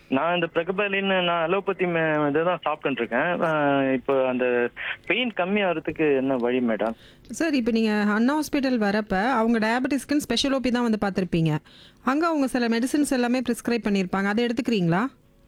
நான் இந்த பிரகபலின்னு நான் அலோபதி இதுதான் சாப்பிட்டுட்டு இருக்கேன் அஹ், இப்போ அந்த பெயின் கம்மியாகிறதுக்கு என்ன வழி மேடம் சார் இப்போ நீங்கள் அண்ணா ஹாஸ்பிட்டல் வரப்ப அவங்க டயபெட்டிஸ்க்குன்னு ஸ்பெஷல் ஓபி தான் வந்து பார்த்துருப்பீங்க அங்கே அவங்க சில மெடிசின்ஸ் எல்லாமே ப்ரிஸ்கிரைப் பண்ணியிருப்பாங்க அதை எடுத்துக்கிறீங்களா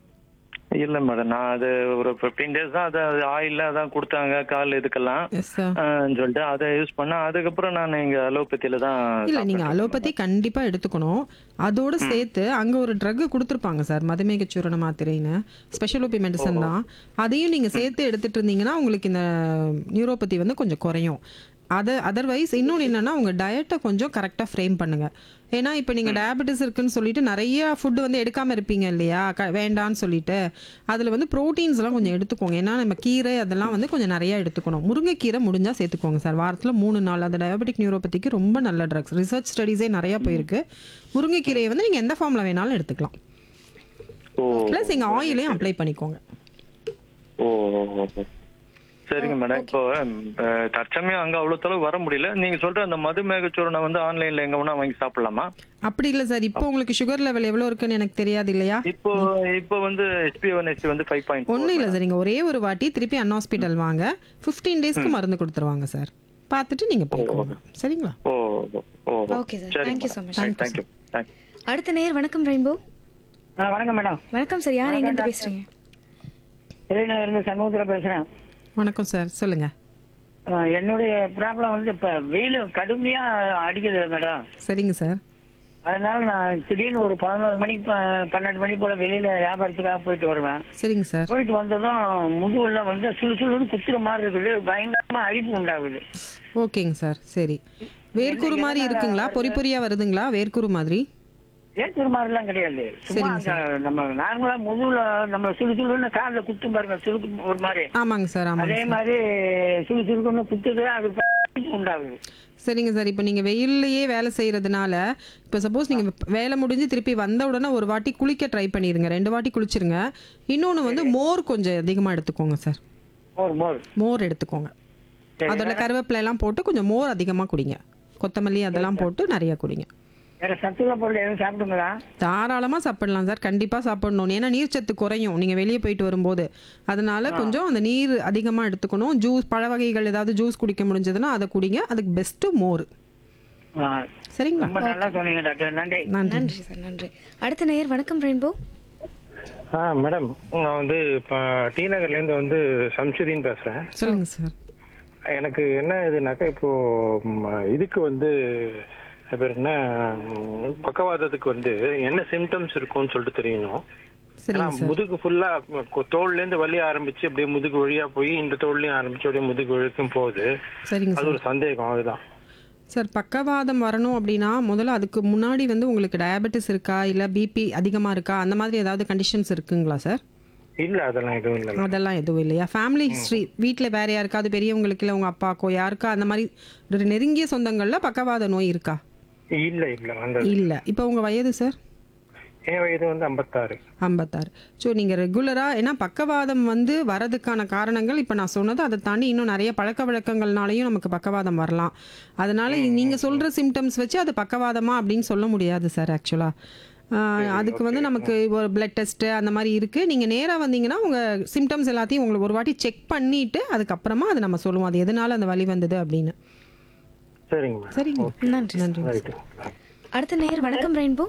இல்ல மேடம் நான் அது ஒரு ஃபிஃப்டீன் டேஸ் தான் அது ஆயில்ல அதான் கொடுத்தாங்க கால் இதுக்கெல்லாம் எஸ் சார் அஹ், சொல்லிட்டு அதை யூஸ் பண்ண அதுக்கப்புறம் நான் இங்க அலோபதியில தான் இல்லை நீங்கள் அலோபதி கண்டிப்பாக எடுத்துக்கணும் அதோடு சேர்த்து அங்கே ஒரு ட்ரக்கு கொடுத்துருப்பாங்க சார் மதுமேக சூரண மாத்திரைன்னு ஸ்பெஷல் ஓபி மெடிசன் தான் அதையும் நீங்கள் சேர்த்து எடுத்துட்டு இருந்தீங்கன்னா உங்களுக்கு இந்த நியூரோபதி வந்து கொஞ்சம் குறையும் அது அதர்வைஸ் இன்னொன்று என்னன்னா உங்கள் டயட்டை கொஞ்சம் கரெக்டாக ஃப்ரேம் பண்ணுங்க ஏன்னா இப்போ நீங்கள் டயபெட்டிஸ் இருக்குன்னு சொல்லிட்டு நிறைய ஃபுட்டு வந்து எடுக்காமல் இருப்பீங்க இல்லையா க வேண்டான்னு சொல்லிட்டு அதில் வந்து ப்ரோட்டீன்ஸ்லாம் கொஞ்சம் எடுத்துக்கோங்க ஏன்னா நம்ம கீரை அதெல்லாம் வந்து கொஞ்சம் நிறையா எடுத்துக்கணும் முருங்கைக்கீரை முடிஞ்சால் சேர்த்துக்கோங்க சார் வாரத்தில் மூணு நாள் அந்த டயபெட்டிக் நியூரோபதிக்கு ரொம்ப நல்ல ட்ரக்ஸ் ரிசர்ச் ஸ்டடீஸே நிறையா போயிருக்கு முருங்கைக்கீரையை வந்து நீங்கள் எந்த ஃபார்மில் வேணாலும் எடுத்துக்கலாம் ஓ ப்ளஸ் எங்கள் ஆயிலையும் அப்ளை பண்ணிக்கோங்க ஓ ஓ, ஓ, ஓ. சரிங்க மேடம் இப்போ அஹ், தற்சமயம் அங்க அவ்வளவு தொலைவு வர முடியல நீங்க சொல்ற அந்த மதுமேக சூரணம் வந்து ஆன்லைன்ல எங்க வேணா வாங்கி சாப்பிடலாமா அப்படி இல்லை சார் இப்போ உங்களுக்கு சுகர் லெவல் எவ்வளோ இருக்குன்னு எனக்கு தெரியாது இல்லையா இப்போ இப்போ வந்து ஹெச்பி ஒன் ஹெச்பி வந்து ஃபைவ் பாயிண்ட் ஒன்றும் இல்லை சார் நீங்கள் ஒரே ஒரு வாட்டி திருப்பி அன் ஹாஸ்பிட்டல் வாங்க ஃபிஃப்டீன் டேஸ்க்கு மருந்து கொடுத்துருவாங்க சார் பார்த்துட்டு நீங்கள் போய்க்கோங்க சரிங்களா ஓ ஓ, ஓ Okay, sir. Thank you so much. Thank you thank you அடுத்த நேயர் வணக்கம் ரெயின்போ ஆ வணக்கம் மேடம் வணக்கம் சார் யார் எங்கிருந்து பேசுறீங்க இளைஞர் இருந்து சண்முகத்தில் பேசுறேன் வணக்கம் சார் சொல்லுங்கள் ஆ, என்னுடைய ப்ராப்ளம் வந்து இப்ப வெயில் கடுமையா அடிக்குது மேடம் சரிங்க சார் அதனால நான் திடீர்னு ஒரு பதினோரு மணிக்கு ப- பன்னெண்டு மணி போல வெளியில வியாபாரத்துக்காக போயிட்டு வருவேன் சரிங்க சார் போயிட்டு வந்ததும் முதுகுல வந்து சுழு சுழுன்னு குத்துற மாதிரி இருக்குது பயங்கரமா அரிப்பு உண்டாகுது ஓகேங்க சார் சரி வேர்க்குரு மாதிரி இருக்குங்களா பொறி பொரியா வருதுங்களா வேர்க்குரு மாதிரி ஏற்றுற மாதிரிலாம் கிடையாது சும்மா அந்த நம்ம நார்மலா முதுகுல நம்ம சுழு சுழுன்னு காலில் குத்தும் பாருங்க சுருக்கு ஒரு மாதிரி ஆமாங்க சார் ஆமாங்க அதே சார் மாதிரி சுழு சுருக்குன்னு குத்துது அது அரிப்பு உண்டாகுது சரிங்க சார் இப்போ நீங்கள் வெயில்லையே வேலை செய்கிறதுனால இப்போ சப்போஸ் நீங்கள் வேலை முடிஞ்சு திருப்பி வந்த உடனே ஒரு வாட்டி குளிக்க ட்ரை பண்ணிடுங்க ரெண்டு வாட்டி குளிச்சிருங்க இன்னொன்று வந்து மோர் கொஞ்சம் அதிகமாக எடுத்துக்கோங்க சார் மோர் மோர் மோர் எடுத்துக்கோங்க அதோட கருவேப்பிலை எல்லாம் போட்டு கொஞ்சம் மோர் அதிகமாக குடிங்க கொத்தமல்லி அதெல்லாம் போட்டு நிறைய குடிங்க வேற சத்துள்ள பொருள் எதுவும் சாப்பிடுங்களா தாராளமாக சாப்பிடலாம் சார் கண்டிப்பாக சாப்பிடணும் ஏன்னா நீர்ச்சத்து குறையும் நீங்கள் வெளியே போயிட்டு வரும்போது அதனால கொஞ்சம் அந்த நீர் அதிகமாக எடுத்துக்கணும் ஜூஸ் பழ வகைகள் ஏதாவது ஜூஸ் குடிக்க முடிஞ்சதுன்னா அதை குடிங்க அதுக்கு பெஸ்ட்டு மோர் ஆ, சரிங்களா ரொம்ப நல்லா சொன்னீங்க டாக்டர் நன்றி நன்றி நன்றி சார் நன்றி அடுத்த நேயர் வணக்கம் ரெயின்போ ஆ மேடம் நான் வந்து இப்போ டி நகர்லேருந்து வந்து சம்சுதீன் பேசுகிறேன் சொல்லுங்க சார் எனக்கு என்ன இதுனாக்கா இப்போ ம், இதுக்கு வந்து அது பேர் என்ன ம், பக்கவாதத்துக்கு வந்து என்ன சிம்டம்ஸ் இருக்கும்னு சொல்லிட்டு தெரியணும் ஏன்னா சரிங்க சார் முதுகு ஃபுல்லா தோல்லேருந்து வலி ஆரம்பிச்சு அப்படியே முதுகு வழியா போய் இந்த தோல்லையும் ஆரம்பிச்சு அப்படியே முதுகு வழிக்கும் போகுது சரிங்க அது சார் ஒரு சந்தேகம் அதுதான் சார் பக்கவாதம் வரணும் அப்படின்னா முதல்ல அதுக்கு முன்னாடி வந்து உங்களுக்கு டயபெட்டிஸ் இருக்கா இல்லை பிபி அதிகமாக இருக்கா அந்த மாதிரி ஏதாவது கண்டிஷன்ஸ் இருக்குங்களா சார் இல்ல அதெல்லாம் எதுவும் இல்லை அதெல்லாம் எதுவும் இல்லையா ஃபேமிலி ஹிஸ்ட்ரி வீட்டில் வேற யாருக்காவது பெரியவங்களுக்கு இல்லை உங்கள் அப்பாக்கோ யாருக்கா அந்த மாதிரி ஒரு நெருங்கிய சொந்தங்களில் பக்கவாத நோய் இருக்கா இல்ல இல்ல வந்தது இல்லை இப்போ உங்கள் வயது சார் என் வயது வந்து ஐம்பத்தாறு ஐம்பத்தாறு ஸோ நீங்கள் ரெகுலராக ஏன்னா பக்கவாதம் வந்து வரதுக்கான காரணங்கள் இப்போ நான் சொன்னது அதை தாண்டி இன்னும் நிறைய பழக்க வழக்கங்கள்னாலையும் நமக்கு பக்கவாதம் வரலாம் அதனால நீங்கள் சொல்கிற சிம்டம்ஸ் வச்சு அது பக்கவாதமா அப்படின்னு சொல்ல முடியாது சார் ஆக்சுவலாக அதுக்கு வந்து நமக்கு ஒரு பிளட் டெஸ்ட்டு அந்த மாதிரி இருக்குது நீங்கள் நேராக வந்தீங்கன்னா உங்கள் சிம்டம்ஸ் எல்லாத்தையும் உங்களுக்கு ஒரு வாட்டி செக் பண்ணிவிட்டு அதுக்கப்புறமா அதை நம்ம சொல்லுவோம் அது எதனால அந்த வலி வந்தது அப்படின்னு சரிங்க மேடம் சரிங்க நன்றி நன்றி ரைட்டு அடுத்த நேயர் வணக்கம் ரெயின்போ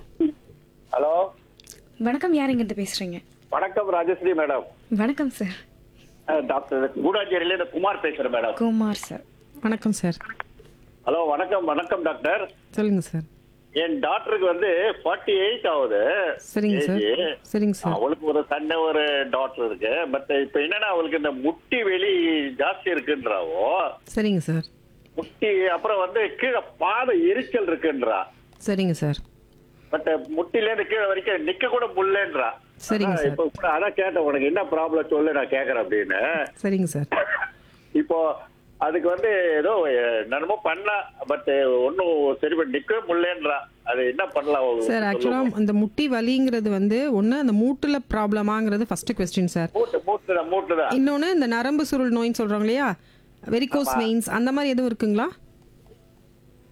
ஹலோ வணக்கம் யார் எங்கிருந்து பேசுறீங்க வணக்கம் ராஜஸ்ரீ மேடம் வணக்கம் சார் அஹ், டாக்டர் கூடாஞ்சேரியில இருந்து குமார் பேசுறேன் மேடம் குமார் சார் வணக்கம் சார் ஹலோ வணக்கம் வணக்கம் டாக்டர் சொல்லுங்கள் சார் என் டாக்டருக்கு வந்து ஃபார்ட்டி எயிட் ஆகுது சரிங்க சார் age. சரிங்க சார் அவளுக்கு ஒரு சண்டை ஒரு டாக்டர் இருக்கு பட் இப்ப என்னன்னா அவளுக்கு இந்த முட்டி வெளி ஜாஸ்தி இருக்குன்றாவோ சரிங்க சார் முட்டி அப்புறம் வந்து கீழே பாத எரிச்சல் இருக்குன்றா சரிங்க சார் பட் முட்டில இருந்து கீழே வரைக்கும் நிக்க கூட முடியலன்றா சரிங்க அதான் சார் இப்ப கூட அதான் கேட்டேன் உனக்கு என்ன ப்ராப்ளம் சொல்லு நான் கேக்குறேன் அப்படின்னு சரிங்க சார் இப்போ அதுக்கு வந்து ஏதோ என்னமோ பண்ணா பட் ஒன்னும் சரி பண்ணி நிக்கவே முடியலன்றா அது என்ன பண்ணலாம் சார் சொல்லுங்க. ஆக்சுவலாக அந்த முட்டி வலிங்கிறது வந்து ஒன்று அந்த மூட்டில் ப்ராப்ளமாங்கிறது ஃபர்ஸ்ட் கொஸ்டின் சார் மூட்டு மூட்டுதான் மூட்டுதான் இன்னொன்று இந்த நரம்பு சுருள் நோயின்னு சொல்கிறோம் இல்லையா வெரிகோஸ் வெயின்ஸ் அந்த மாதிரி எதுவும் இருக்குங்களா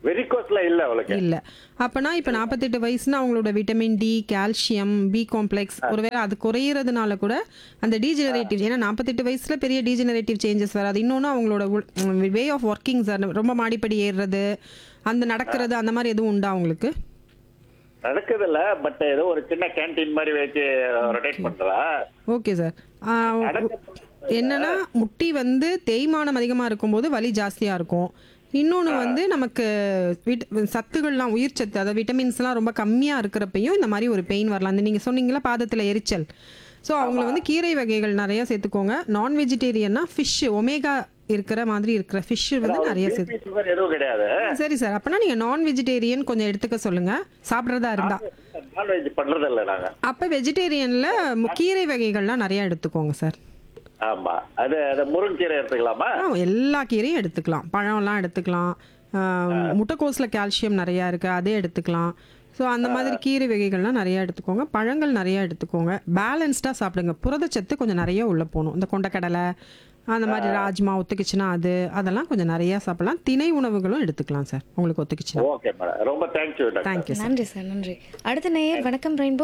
வெரிகோஸ்ல இல்ல அவளுக்கு இல்ல அப்பனா இப்ப நாற்பத்தெட்டு வயசுனா அவங்களோட vitamin D calcium B complex ஒருவேளை அது குறையிறதுனால கூட அந்த டீஜெனரேட்டிவ் ஏன்னா நாற்பத்தெட்டு வயசுல பெரிய டீஜெனரேட்டிவ் சேஞ்சஸ் வராது இன்னொன்று அவங்களோட வே ஆஃப் ஒர்க்கிங் சார் ரொம்ப மாடிப்படி ஏறுறது அந்த நடக்கிறது அந்த மாதிரி எதுவும் உண்டா அவங்களுக்கு நடக்குது இல்ல பட் ஏதோ ஒரு சின்ன கேண்டீன் மாதிரி வச்சு ரொட்டேட் பண்றா ஓகே சார் என்னன்னா முட்டி வந்து தேய்மானம் அதிகமாக இருக்கும்போது வலி ஜாஸ்தியாக இருக்கும் இன்னொன்று வந்து நமக்கு விட் சத்துகள்லாம் உயிர் சத்து அதாவது விட்டமின்ஸ்லாம் ரொம்ப கம்மியாக இருக்கிறப்பையும் இந்த மாதிரி ஒரு பெயின் வரலாம் அந்த நீங்கள் சொன்னீங்களா பாதத்தில் எரிச்சல் ஸோ அவங்கள வந்து கீரை வகைகள் நிறைய சேர்த்துக்கோங்க நான் வெஜிடேரியன்னா ஃபிஷ் ஒமேகா இருக்கிற மாதிரி இருக்கிற ஃபிஷ் வந்து நிறைய சேர்த்து சுகர் எதுவும் கிடையாது சரி சார் அப்போனா நீங்கள் நான் வெஜிடேரியன் கொஞ்சம் எடுத்துக்க சொல்லுங்கள் சாப்பிட்றதா இருந்தா நான்வெஜ் பண்றது இல்ல நாங்க அப்போ வெஜிடேரியனில் கீரை வகைகள்லாம் நிறையா எடுத்துக்கோங்க சார் ஆமா அது அது முருங்கீரை எடுத்துக்கலாமா ஆ, எல்லா கீரையும் எடுத்துக்கலாம் பழம்லாம் எடுத்துக்கலாம் ஆ, முட்டைக்கோஸில் கால்சியம் நிறையா இருக்குது அதே எடுத்துக்கலாம் ஸோ அந்த மாதிரி கீரை வகைகள்லாம் நிறையா எடுத்துக்கோங்க பழங்கள் நிறையா எடுத்துக்கோங்க பேலன்ஸ்டாக சாப்பிடுங்க புரதச்சத்து கொஞ்சம் நிறைய உள்ளே போகணும் இந்த கொண்டக்கடலை அந்த மாதிரி ராஜ்மா ஒத்துக்குச்சுன்னா அது அதெல்லாம் கொஞ்சம் நிறையா சாப்பிடலாம் திணை உணவுகளும் எடுத்துக்கலாம் சார் உங்களுக்கு ஒத்துக்குச்சுன்னா ஓகே மேடம் ரொம்ப தேங்க்யூ டாக்டர் தேங்க்யூ சார் நன்றி சார் நன்றி அடுத்த நேயர் வணக்கம் ரெயின்போ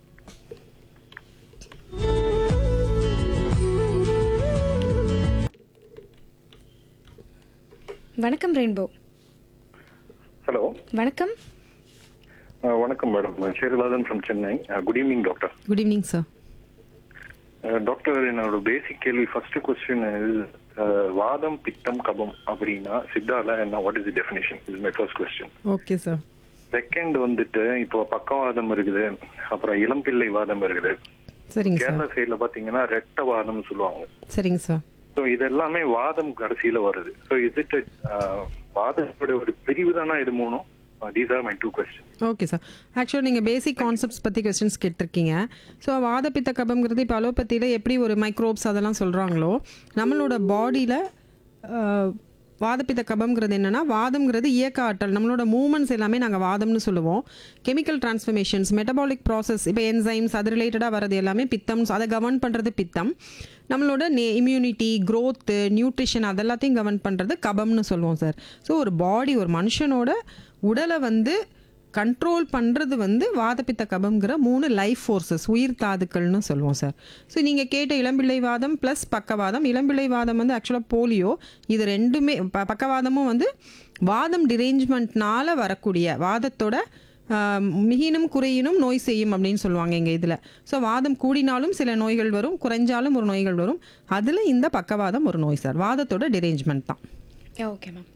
வணக்கம் ரெயின்போ ஹலோ வணக்கம் வணக்கம் madam Sherlathan from Chennai good evening doctor good evening sir doctor என்னோட பேசிக் கேள்வி ஃபர்ஸ்ட் கொஸ்டின் வாதம் பித்தம் கபம் அப்படின்னா சித்தால என்ன what is the definition is my first question okay sir second வந்துட்டு இப்போ பக்கவாதம் இருக்குது அப்புறம் இளம்பிள்ளை வாதம் இருக்குது சரிங்க சார் கேரளா சைடுல பாத்தீங்கன்னா ரெட்ட வாதம்னு சொல்லுவாங்க சரிங்க சார் ஸோ இது எல்லாமே வாதம் கடைசியில வருது ஸோ இது வாதத்தோட ஒரு பிரிவு தானா இது மூணும் these are my two question okay sir ஆக்சுவலாக நீங்கள் பேசிக் கான்செப்ட்ஸ் பற்றி கொஸ்டின்ஸ் கேட்டிருக்கீங்க ஸோ வாதப்பித்த கபம்ங்கிறது இப்போ அலோபதியில் எப்படி ஒரு மைக்ரோப்ஸ் அதெல்லாம் சொல்கிறாங்களோ நம்மளோட பாடியில் வாதப்பித்த கபம்ங்கிறது என்னென்னா வாதம்ங்கிறது இயக்க ஆற்றல் நம்மளோட மூமெண்ட்ஸ் எல்லாமே நாங்கள் வாதம்னு சொல்லுவோம் கெமிக்கல் டிரான்ஸ்ஃபர்மேஷன்ஸ் மெட்டபாலிக் ப்ராசஸ் இப்போ என்சைம்ஸ் அது ரிலேட்டடாக வரது எல்லாமே பித்தம் அதை கவர்ன் பண்ணுறது பித்தம் நம்மளோட நே இம்யூனிட்டி க்ரோத்து நியூட்ரிஷன் அதெல்லாத்தையும் கவர்ன் பண்ணுறது கபம்னு சொல்லுவோம் சார் ஸோ ஒரு பாடி ஒரு மனுஷனோட உடலை வந்து கண்ட்ரோல் பண்ணுறது வந்து வாதப்பித்த கபம்ங்கிற மூணு லைஃப் ஃபோர்ஸஸ் உயிர் தாதுக்கள்னு சொல்லுவோம் சார் ஸோ நீங்கள் கேட்ட இளம்பிள்ளை வாதம் ப்ளஸ் பக்கவாதம் இளம்பிள்ளை வாதம் வந்து ஆக்சுவலாக போலியோ இது ரெண்டுமே ப பக்கவாதமும் வந்து வாதம் டிரேஞ்ச்மெண்ட்னால வரக்கூடிய வாதத்தோட ஆஹ், மிகினும் குறையினும் நோய் செய்யும் அப்படின்னு சொல்லுவாங்க எங்கள் இதில் ஸோ வாதம் கூடினாலும் சில நோய்கள் வரும் குறைஞ்சாலும் ஒரு நோய்கள் வரும் அதில் இந்த பக்கவாதம் ஒரு நோய் சார் வாதத்தோட டிரேஞ்ச்மெண்ட் தான் ஓகே மேம்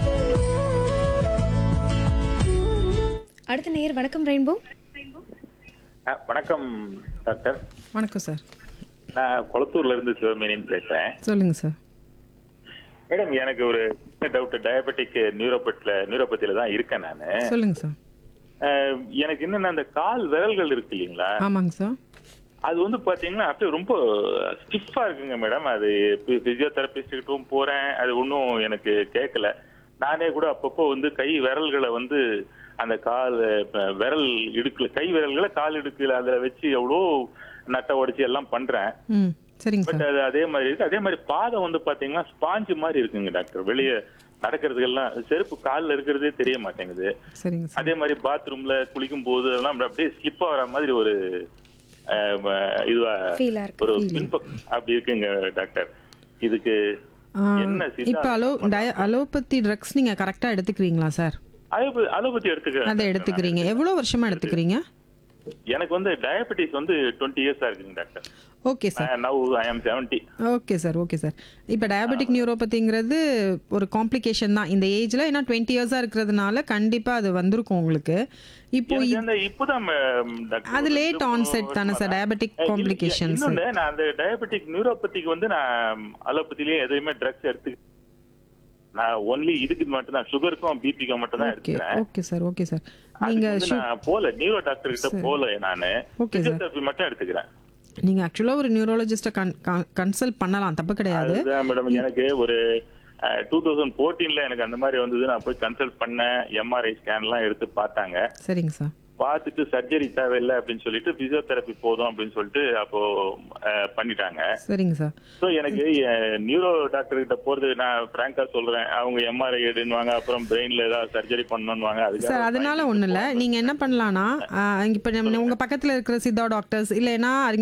அடுத்த நேயர் வணக்கம் ரெயின்போ அஹ், வணக்கம் டாக்டர் வணக்கம் சார் நான் கொளத்தூர்ல இருந்து சிவமேனின்னு பேசுறேன் சொல்லுங்கள் சார் மேடம் எனக்கு ஒரு டவுட் டயபெட்டிக் நியூரோபத்தில நியூரோபத்தில தான் இருக்கேன் நானு சொல்லுங்கள் சார் அஹ், எனக்கு என்னன்னா அந்த கால் விரல்கள் இருக்கு இல்லைங்களா ஆமாங்க சார் அது வந்து பாத்தீங்கன்னா அப்படியே ரொம்ப ஸ்டிஃபா இருக்குங்க மேடம் அது பிசியோதெரபிஸ்ட் கிட்டும் போறேன் அது ஒன்றும் எனக்கு கேட்கல நானே கூட அப்பப்போ வந்து கை விரல்களை வந்து அந்த கால் அஹ், விரல் இடுக்குல கை விரல்களை கால் இடுக்குல அதுல வச்சு எவ்வளோ நட்டை உடைச்சு எல்லாம் பண்றேன் ம் சரிங்க பட் சார் அது அதே மாதிரி இருக்கு அதே மாதிரி பாதம் வந்து பாத்தீங்கன்னா ஸ்பாஞ்சு மாதிரி இருக்குங்க டாக்டர் வெளியே நடக்கிறதுக்கெல்லாம் செருப்பு கால்ல இருக்கிறதே தெரிய மாட்டேங்குது சரிங்க சார் அதே மாதிரி பாத்ரூம்ல குளிக்கும் போது எல்லாம் அப்படியே ஸ்லிப் ஆகிற மாதிரி ஒரு அஹ், ம- இதுவா ஃபீலா இருக்கு ஒரு பின்பக் அப்படி இருக்குங்க டாக்டர் இதுக்கு என்ன சித்தா- இப்போ அலோ டய அலோபதி ட்ரக்ஸ் நீங்கள் கரெக்டாக எடுத்துக்கிறீங்களா சார் அலோபதி அலோபதி எடுத்துக்க அதை எடுத்துக்கிறீங்க எவ்வளோ வருஷமாக எடுத்துக்கிறீங்க எனக்கு வந்து டயபெட்டிஸ் வந்து டுவெண்ட்டி இயர்ஸா இருக்குங்க doctor okay sir now I am seventy okay sir okay sir இப்போ டயபெட்டிக் நியூரோபதிங்கிறது ஒரு காம்ப்ளிகேஷன் தான் இந்த ஏஜில் ஏன்னா டுவெண்ட்டி இயர்ஸாக இருக்கிறதுனால கண்டிப்பாக அது வந்திருக்கும் உங்களுக்கு இப்போ எனக்கு அந்த இப்போதான் ம- டாக்டர் அது ஒரு லேட் ரெண்டு ஆன்செட் மூணு தானே சார் வருஷமா டயபெட்டிக் தான். காம்ப்ளிகேஷன்ஸ் இன்னொன்னு நான் அந்த டயபெட்டிக் நியூரோபதிக்கு வந்து நான் அலோபதிலேயே எதுவுமே ட்ரக்ஸ் எடுத்து நான் ஒன்லி இதுக்கு மட்டும் தான் சுகருக்கும் பிபிக்கும் மட்டும் தான் ஓகே எடுத்துக்கிறேன் ஓகே சார் ஓகே சார் அதுக்கு நீங்கள் வந்து நான் போல நியூரோ டாக்டர் கிட்ட போல நானு Okay, sir. பிசியோதெரபி மட்டும் எடுத்துக்கிறேன் நீங்கள் ஆக்சுவலாக ஒரு நியூரோலஜிஸ்ட்டை கன் கன்சல்ட் பண்ணலாம் தப்பு கிடையாது அதுதான் மேடம் எனக்கு ஒரு டூ தௌசண்ட் ஃபோர்டீன்ல எனக்கு அந்த மாதிரி வந்தது நான் போய் கன்சல்ட் பண்ணேன் எம்ஆர்ஐ ஸ்கேன் எல்லாம் எடுத்து பார்த்தாங்க சரிங்க சார் பார்த்துட்டு சர்ஜரி தேவையில்லை அப்படின்னு சொல்லிட்டு பிசியோதெரப்பி போதும் அப்படின்னு சொல்லிட்டு அப்போ அஹ், பண்ணிட்டாங்க சரிங்க சார் ஸோ எனக்கு நியூரோ டாக்டர் கிட்ட போறது நான் பிராங்கா சொல்றேன் அவங்க எம்ஆர்ஐ எடுன்னுவாங்க அப்புறம் பிரெயின்ல ஏதாவது சர்ஜரி பண்ணணும்வாங்க அதுக்காக சார் அதனால ஒன்றும் இல்லை நீங்கள் என்ன பண்ணலான்னா இப்போ உங்கள் பக்கத்தில் இருக்கிற சித்தா டாக்டர்ஸ் இல்லைன்னா